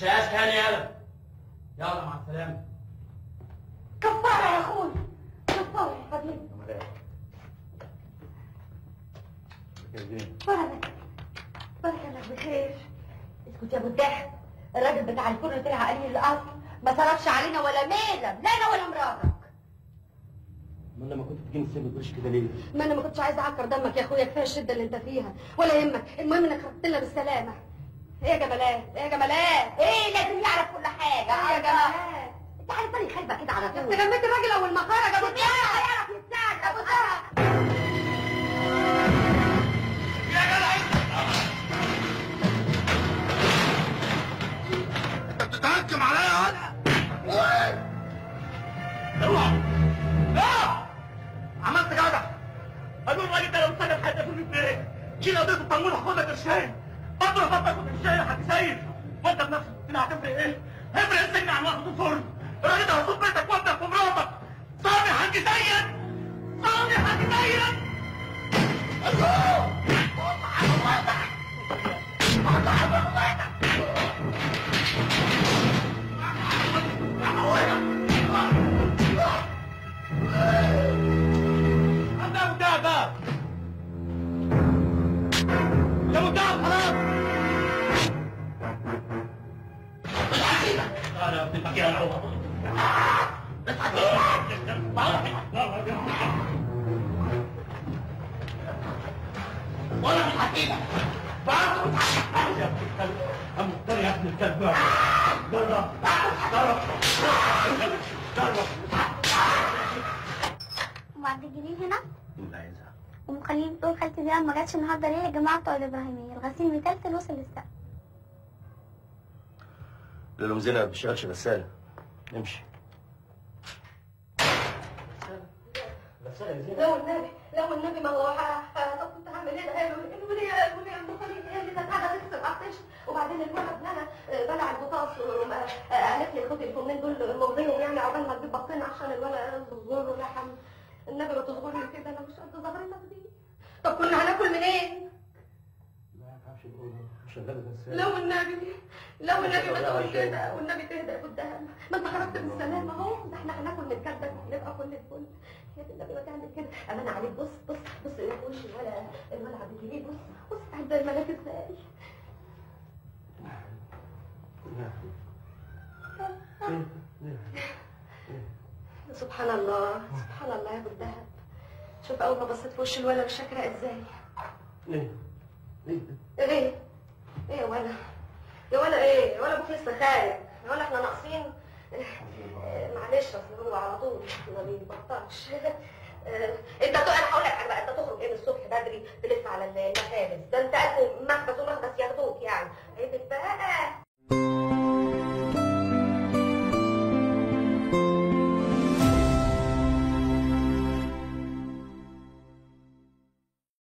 شاش كان يلا يلا مع السلامه كفاره يا اخوي كفاره يا فضيل بركة بركة لك بخير اسكت يا ابو الدهب الراجل بتاع الفرن طلع قليل الاصل ما صرفش علينا ولا ميلة لا انا ولا مراتك ما لما كنت تجيني السن بتقولش كده ليه؟ ما انا ما كنتش عايزه اعكر دمك يا اخويا كفايه الشده اللي انت فيها ولا يهمك المهم انك خرجت لنا بالسلامه ايه يا جمالات ايه يا جمالات ايه لازم يعرف كل حاجه ايه يا جمالات انت عارف بالي خايبه كده على طول انت جنبت الراجل اول ما خرج ابو الدهب هيعرف يتساعد ابو الدهب انت بتتهكم عليا انا اوعى لا عملت جدع قالوا الراجل ده لو سجن حد في البيت جينا قضيه التمويل هاخدها قرشين بطل بطل تاخد قرشين يا حاج سيد وانت بنفسك قلت هتفرق ايه؟ هيفرق السجن عن واحد الفرن الراجل ده هيصوب بيتك وابنك ومراتك صامي يا حاج سيد صامي يا حاج سيد ايوه انت يا مدعب بقى يا مدعب خلاص انا يا ابن الفقير انا ولا من حقيقة بعض يا ابن الكلب أمطر يا ابن الكلب جرب جرب جرب ام عبد الجليل هنا لا عايزها ام خليل بتقول خالتي زينب ما جاتش النهارده ليه يا جماعه بتوع الابراهيميه الغسيل متلتل وصل للسقف لو زينب ما بتشتغلش غسالة امشي لو النبي لو النبي ما هو ح- ح- لو كنت هعمل ايه ده قالوا الولية الولية ام خليل هي اللي كانت قاعده تغسل عطش وبعدين الولد بلع بلع البطاطس وما- قالت لي خدي الفمين دول موضيهم يعني عقبال ما تجيب بطين عشان الولد تصغر لحم النبي ما تصغر لي كده انا مش قد ظهرتك دي طب كنا هناكل منين؟ لا ما ينفعش نقول شغالة غسالة لو النبي لو النبي ما تقول كده والنبي تهدى قدام ما انت خرجت بالسلامة اهو ده احنا هناكل من كلبك وهنبقى كل الفل يا النبي ما تعمل كده امان عليك بص بص بص يا وش الولد الولد عبد الجليل بص بص عند الملاك ازاي سبحان الله سبحان الله يا ابو الدهب شوف اول ما بصيت في وش الولد شاكره ازاي ليه؟ ليه؟ ايه ايه يا ولا يا ولا ايه يا ولا ابوك لسه خارج يا ولا احنا ناقصين آه، معلش اصل هو على طول ما بيبطلش آه، انت تو- انا هقول لك حاجه بقى انت تخرج ايه الصبح بدري تلف على المخابز ده انت قد